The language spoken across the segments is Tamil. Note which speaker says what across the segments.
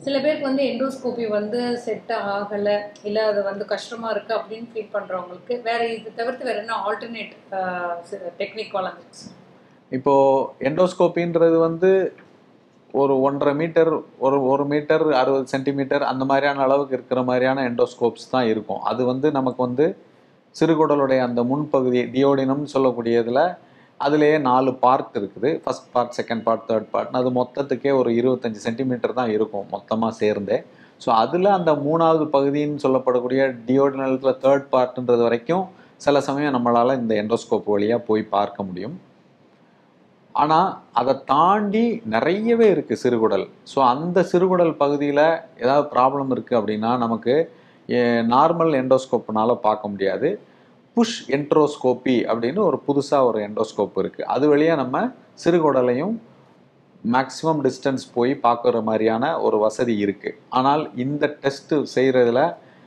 Speaker 1: சில பேருக்கு வந்து எண்டோஸ்கோபி வந்து செட் ஆகலை இல்லை அது வந்து கஷ்டமாக இருக்குது அப்படின்னு ஃபீல் பண்ணுறவங்களுக்கு வேற இது தவிர்த்து வேற என்ன ஆல்டர்னேட் டெக்னிக் வளர்ந்துச்சு
Speaker 2: இப்போது எண்டோஸ்கோப்பின்றது வந்து ஒரு ஒன்றரை மீட்டர் ஒரு ஒரு மீட்டர் அறுபது சென்டிமீட்டர் அந்த மாதிரியான அளவுக்கு இருக்கிற மாதிரியான எண்டோஸ்கோப்ஸ் தான் இருக்கும் அது வந்து நமக்கு வந்து சிறுகுடலுடைய அந்த முன்பகுதி டியோடினம்னு சொல்லக்கூடியதில் அதுலேயே நாலு பார்ட் இருக்குது first part second part third part அது மொத்தத்துக்கே ஒரு இருபத்தஞ்சி சென்டிமீட்டர் தான் இருக்கும் மொத்தமாக சேர்ந்தே ஸோ அதில் அந்த மூணாவது பகுதின்னு சொல்லப்படக்கூடிய டியோடினத்தில் தேர்ட் பார்ட்ன்றது வரைக்கும் சில சமயம் நம்மளால் இந்த எண்டோஸ்கோப் வழியாக போய் பார்க்க முடியும் ஆனால் அதை தாண்டி நிறையவே இருக்குது சிறுகுடல் ஸோ அந்த சிறுகுடல் பகுதியில் ஏதாவது ப்ராப்ளம் இருக்குது அப்படின்னா நமக்கு நார்மல் எண்டோஸ்கோப்னால பார்க்க முடியாது புஷ் என்ட்ரோஸ்கோப்பி அப்படின்னு ஒரு புதுசாக ஒரு எண்டோஸ்கோப் இருக்குது அது வழியாக நம்ம சிறுகுடலையும் மேக்ஸிமம் டிஸ்டன்ஸ் போய் பார்க்குற மாதிரியான ஒரு வசதி இருக்குது ஆனால் இந்த டெஸ்ட்டு செய்கிறதுல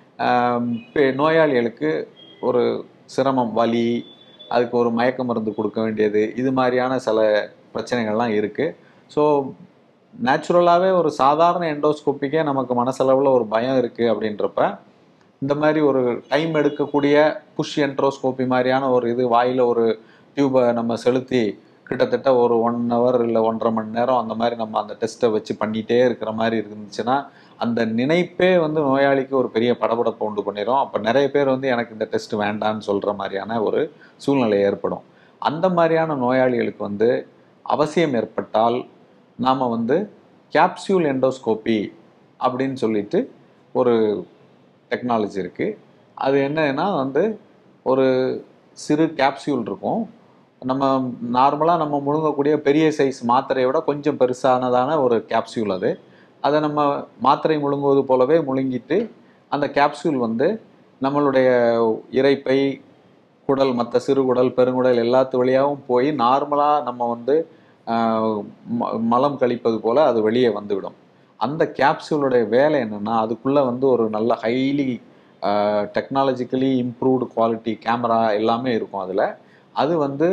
Speaker 2: நோயாளிகளுக்கு ஒரு சிரமம் வலி அதுக்கு ஒரு மயக்க மருந்து கொடுக்க வேண்டியது இது மாதிரியான சில பிரச்சனைகள்லாம் இருக்குது ஸோ நேச்சுரலாகவே ஒரு சாதாரண எண்டோஸ்கோப்பிக்கே நமக்கு மனசளவில் ஒரு பயம் இருக்குது அப்படின்றப்ப இந்த மாதிரி ஒரு டைம் எடுக்கக்கூடிய புஷ் என்ட்ரோஸ்கோப்பி மாதிரியான ஒரு இது வாயில் ஒரு டியூபை நம்ம செலுத்தி கிட்டத்தட்ட ஒரு ஒன் ஹவர் இல்லை ஒன்றரை மணி நேரம் அந்த மாதிரி நம்ம அந்த டெஸ்ட்டை வச்சு பண்ணிகிட்டே இருக்கிற மாதிரி இருந்துச்சுன்னா அந்த நினைப்பே வந்து நோயாளிக்கு ஒரு பெரிய படபடப்பை உண்டு பண்ணிடும் அப்போ நிறைய பேர் வந்து எனக்கு இந்த டெஸ்ட் வேண்டான்னு சொல்கிற மாதிரியான ஒரு சூழ்நிலை ஏற்படும் அந்த மாதிரியான நோயாளிகளுக்கு வந்து அவசியம் ஏற்பட்டால் நாம் வந்து கேப்சியூல் எண்டோஸ்கோப்பி அப்படின்னு சொல்லிட்டு ஒரு டெக்னாலஜி இருக்குது அது என்னன்னா வந்து ஒரு சிறு கேப்சியூல் இருக்கும் நம்ம நார்மலாக நம்ம முழுங்கக்கூடிய பெரிய சைஸ் மாத்திரையை விட கொஞ்சம் பெருசானதான ஒரு கேப்சியூல் அது அதை நம்ம மாத்திரை முழுங்குவது போலவே முழுங்கிட்டு அந்த கேப்சூல் வந்து நம்மளுடைய இறைப்பை குடல் மற்ற சிறுகுடல் பெருங்குடல் எல்லாத்து வழியாகவும் போய் நார்மலாக நம்ம வந்து மலம் கழிப்பது போல் அது வெளியே வந்துவிடும் அந்த கேப்சூலுடைய வேலை என்னென்னா அதுக்குள்ளே வந்து ஒரு நல்ல highly technologically improved quality camera எல்லாமே இருக்கும் அதில் அது வந்து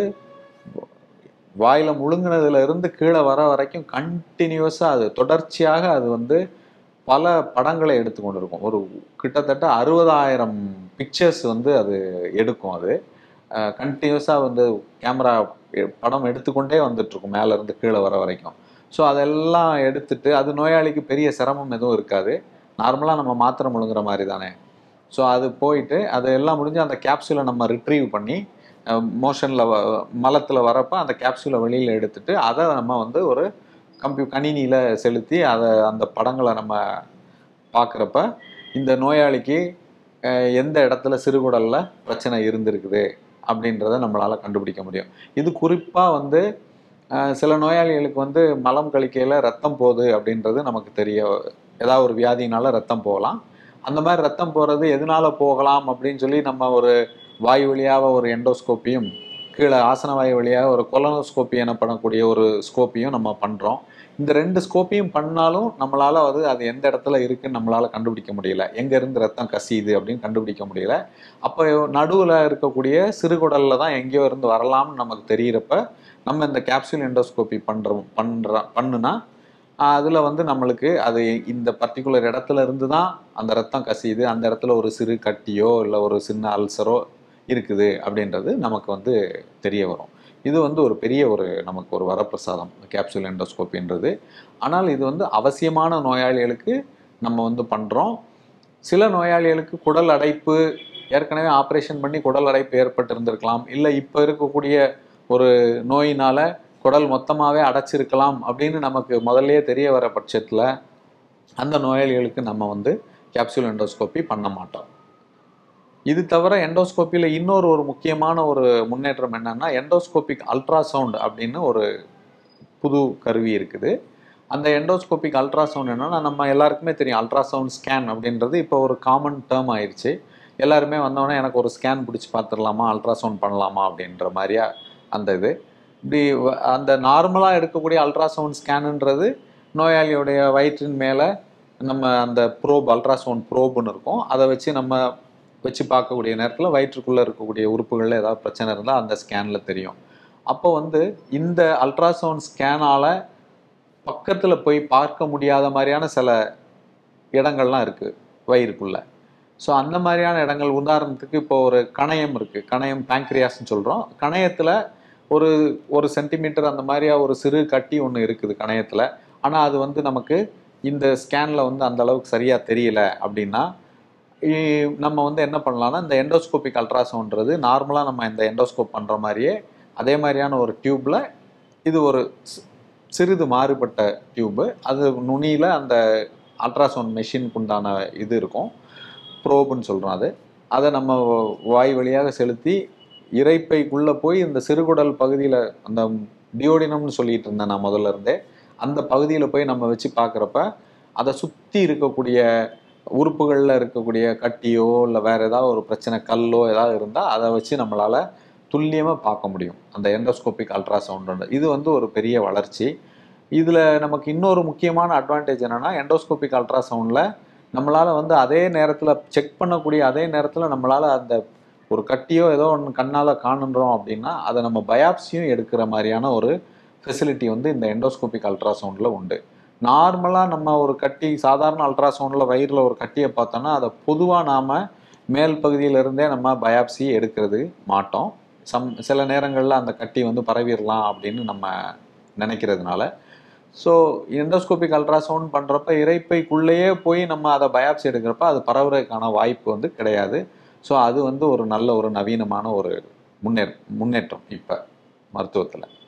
Speaker 2: வாயில் முழுங்கினதுல இருந்து கீழே வர வரைக்கும் கண்டினியூஸாக அது தொடர்ச்சியாக அது வந்து பல படங்களை எடுத்துக்கொண்டு இருக்கும் ஒரு கிட்டத்தட்ட அறுபதாயிரம் பிக்சர்ஸ் வந்து அது எடுக்கும் அது கண்டினியூஸாக வந்து கேமரா படம் எடுத்துக்கொண்டே வந்துட்டுருக்கும் மேலேருந்து கீழே வர வரைக்கும் ஸோ அதெல்லாம் எடுத்துட்டு அது நோயாளிக்கு பெரிய சிரமம் எதுவும் இருக்காது நார்மலாக நம்ம மாத்திரை முழுங்குற மாதிரி தானே ஸோ அது போயிட்டு அது எல்லாம் முடிஞ்சு அந்த கேப்சூலை நம்ம ரிட்ரீவ் பண்ணி மோஷனில் மலத்தில் வரப்போ அந்த கேப்சூலை வெளியில் எடுத்துட்டு அதை நம்ம வந்து ஒரு கம்ப்யூ கணினியில் செலுத்தி அதை அந்த படங்களை நம்ம பார்க்குறப்ப இந்த நோயாளிக்கு எந்த இடத்துல சிறுகுடலில் பிரச்சனை இருந்திருக்குது அப்படின்றத நம்மளால் கண்டுபிடிக்க முடியும் இது குறிப்பாக வந்து சில நோயாளிகளுக்கு வந்து மலம் கழிக்கையில் ரத்தம் போகுது அப்படின்றது நமக்கு தெரிய ஏதாவது ஒரு வியாதினால ரத்தம் போகலாம் அந்த மாதிரி ரத்தம் போகிறது எதனால போகலாம் அப்படின்னு சொல்லி நம்ம ஒரு வாயு வழியாக ஒரு எண்டோஸ்கோப்பியும் கீழே ஆசன வாயு வழியாக ஒரு கொலனோஸ்கோப்பி எனப்படக்கூடிய ஒரு ஸ்கோப்பியும் நம்ம பண்ணுறோம் இந்த ரெண்டு ஸ்கோப்பியும் பண்ணாலும் நம்மளால் வந்து அது எந்த இடத்துல இருக்குன்னு நம்மளால் கண்டுபிடிக்க முடியல எங்கேருந்து ரத்தம் கசியுது அப்படின்னு கண்டுபிடிக்க முடியல அப்போ நடுவில் இருக்கக்கூடிய சிறுகுடலில் தான் எங்கேயோ இருந்து வரலாம்னு நமக்கு தெரிகிறப்ப நம்ம இந்த கேப்சூல் எண்டோஸ்கோப்பி பண்ணுறோம் பண்ணுற பண்ணுனா அதில் வந்து நம்மளுக்கு அது இந்த பர்டிகுலர் இடத்துல இருந்து தான் அந்த ரத்தம் கசியுது அந்த இடத்துல ஒரு சிறு கட்டியோ இல்லை ஒரு சின்ன அல்சரோ இருக்குது அப்படின்றது நமக்கு வந்து தெரிய வரும் இது வந்து ஒரு பெரிய ஒரு நமக்கு ஒரு வரப்பிரசாதம் கேப்சூல் எண்டோஸ்கோப்பின்றது ஆனால் இது வந்து அவசியமான நோயாளிகளுக்கு நம்ம வந்து பண்ணுறோம் சில நோயாளிகளுக்கு குடல் அடைப்பு ஏற்கனவே ஆப்ரேஷன் பண்ணி குடல் அடைப்பு ஏற்பட்டிருந்திருக்கலாம் இல்லை இப்போ இருக்கக்கூடிய ஒரு நோயினால் குடல் மொத்தமாகவே அடைச்சிருக்கலாம் அப்படின்னு நமக்கு முதல்லயே தெரிய வர பட்சத்தில் அந்த நோயாளிகளுக்கு நம்ம வந்து கேப்சூல் எண்டோஸ்கோப்பி பண்ண மாட்டோம் இது தவிர எண்டோஸ்கோப்பியில் இன்னொரு ஒரு முக்கியமான ஒரு முன்னேற்றம் என்னன்னா எண்டோஸ்கோபிக் அல்ட்ராசவுண்ட் அப்படின்னு ஒரு புது கருவி இருக்குது அந்த எண்டோஸ்கோபிக் அல்ட்ராசவுண்ட் என்னன்னா நம்ம எல்லாருக்குமே தெரியும் அல்ட்ராசவுண்ட் ஸ்கேன் அப்படின்றது இப்போ ஒரு காமன் டேர்ம் ஆயிடுச்சு எல்லாருமே வந்தோடனே எனக்கு ஒரு ஸ்கேன் பிடிச்சி பார்த்துடலாமா அல்ட்ராசவுண்ட் பண்ணலாமா அப்படின்ற மாதிரியா அந்த இது இப்படி அந்த நார்மலாக எடுக்கக்கூடிய அல்ட்ராசவுண்ட் ஸ்கேனுன்றது நோயாளியுடைய வயிற்றின் மேலே நம்ம அந்த ப்ரோப் அல்ட்ராசவுண்ட் ப்ரோப்னு இருக்கும் அதை வச்சு நம்ம வச்சு பார்க்கக்கூடிய நேரத்தில் வயிற்றுக்குள்ளே இருக்கக்கூடிய உறுப்புகளில் ஏதாவது பிரச்சனை இருந்தால் அந்த ஸ்கேனில் தெரியும் அப்போ வந்து இந்த அல்ட்ராசவுண்ட் ஸ்கேனால் பக்கத்தில் போய் பார்க்க முடியாத மாதிரியான சில இடங்கள்லாம் இருக்குது வயிறுக்குள்ள ஸோ அந்த மாதிரியான இடங்கள் உதாரணத்துக்கு இப்போ ஒரு கணையம் இருக்குது கணையம் பேங்க்ரியாஸ்னு சொல்கிறோம் கணையத்தில் ஒரு ஒரு சென்டிமீட்டர் அந்த மாதிரியா ஒரு சிறு கட்டி ஒன்று இருக்குது கணையத்தில் ஆனால் அது வந்து நமக்கு இந்த ஸ்கேனில் வந்து அந்த அளவுக்கு சரியாக தெரியல அப்படின்னா இ- நம்ம வந்து என்ன பண்ணலாம்னா இந்த எண்டோஸ்கோபிக் அல்ட்ராசவுண்ட்றது நார்மலாக நம்ம இந்த எண்டோஸ்கோப் பண்ணுற மாதிரியே அதே மாதிரியான ஒரு டியூப்பில் இது ஒரு சி- சிறிது மாறுபட்ட டியூப்பு அது நுனியில் அந்த அல்ட்ராசவுண்ட் மெஷினுக்கு உண்டான இது இருக்கும் ப்ரோபுன்னு சொல்கிறோம் அது அதை நம்ம வாய் வழியாக செலுத்தி இறைப்பைக்குள்ளே போய் இந்த சிறுகுடல் பகுதியில் அந்த டியோடினம்னு சொல்லிட்டு இருந்தேன் நான் முதல்ல இருந்தே அந்த பகுதியில் போய் நம்ம வச்சு பார்க்குறப்ப அதை சுற்றி இருக்கக்கூடிய உறுப்புகளில் இருக்கக்கூடிய கட்டியோ இல்லை வேறு ஏதாவது ஒரு பிரச்சனை கல்லோ ஏதாவது இருந்தால் அதை வச்சு நம்மளால் துல்லியமாக பார்க்க முடியும் அந்த எண்டோஸ்கோபிக் அல்ட்ராசவுண்ட் இது வந்து ஒரு பெரிய வளர்ச்சி இதில் நமக்கு இன்னொரு முக்கியமான அட்வான்டேஜ் என்னென்னா எண்டோஸ்கோபிக் அல்ட்ராசவுண்டில் நம்மளால் வந்து அதே நேரத்தில் செக் பண்ணக்கூடிய அதே நேரத்தில் நம்மளால் அந்த ஒரு கட்டியோ ஏதோ ஒன்று கண்ணால் காணுன்றோம் அப்படின்னா அதை நம்ம பயாப்சியும் எடுக்கிற மாதிரியான ஒரு ஃபெசிலிட்டி வந்து இந்த எண்டோஸ்கோபிக் அல்ட்ராசவுண்டில் உண்டு நார்மலாக நம்ம ஒரு கட்டி சாதாரண அல்ட்ராசவுண்டில் வயிறில் ஒரு கட்டியை பார்த்தோன்னா அதை பொதுவாக நாம் மேல் பகுதியிலிருந்தே நம்ம பயாப்சி எடுக்கிறது மாட்டோம் சம் சில நேரங்களில் அந்த கட்டி வந்து பரவிடலாம் அப்படின்னு நம்ம நினைக்கிறதுனால ஸோ எண்டோஸ்கோபிக் அல்ட்ராசவுண்ட் பண்ணுறப்ப இறைப்பைக்குள்ளேயே போய் நம்ம அதை பயாப்சி எடுக்கிறப்ப அது பரவுறதுக்கான வாய்ப்பு வந்து கிடையாது ஸோ அது வந்து ஒரு நல்ல ஒரு நவீனமான ஒரு முன்னே முன்னேற்றம் இப்போ மருத்துவத்தில்